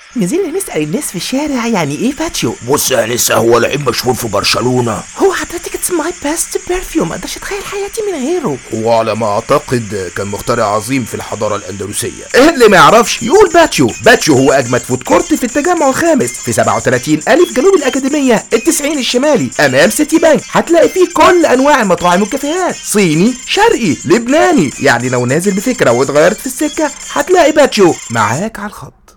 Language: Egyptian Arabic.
نزلنا نسأل الناس في الشارع يعني ايه باتشو بص يا لسه هو لعيب مشهور في برشلونة هو حضرتك اتس ماي بيست برفيوم مقدرش اتخيل حياتي من غيره هو على ما اعتقد كان مخترع عظيم في الحضارة الاندلسية ايه اللي ما يعرفش يقول باتشو باتشو هو اجمد فود كورت في التجمع الخامس في 37 الف جنوب الاكاديمية التسعين الشمالي امام سيتي بانك هتلاقي فيه كل انواع المطاعم والكافيهات صيني شرقي لبناني يعني لو نازل بفكرة واتغيرت في السكة هتلاقي باتشو معاك على الخط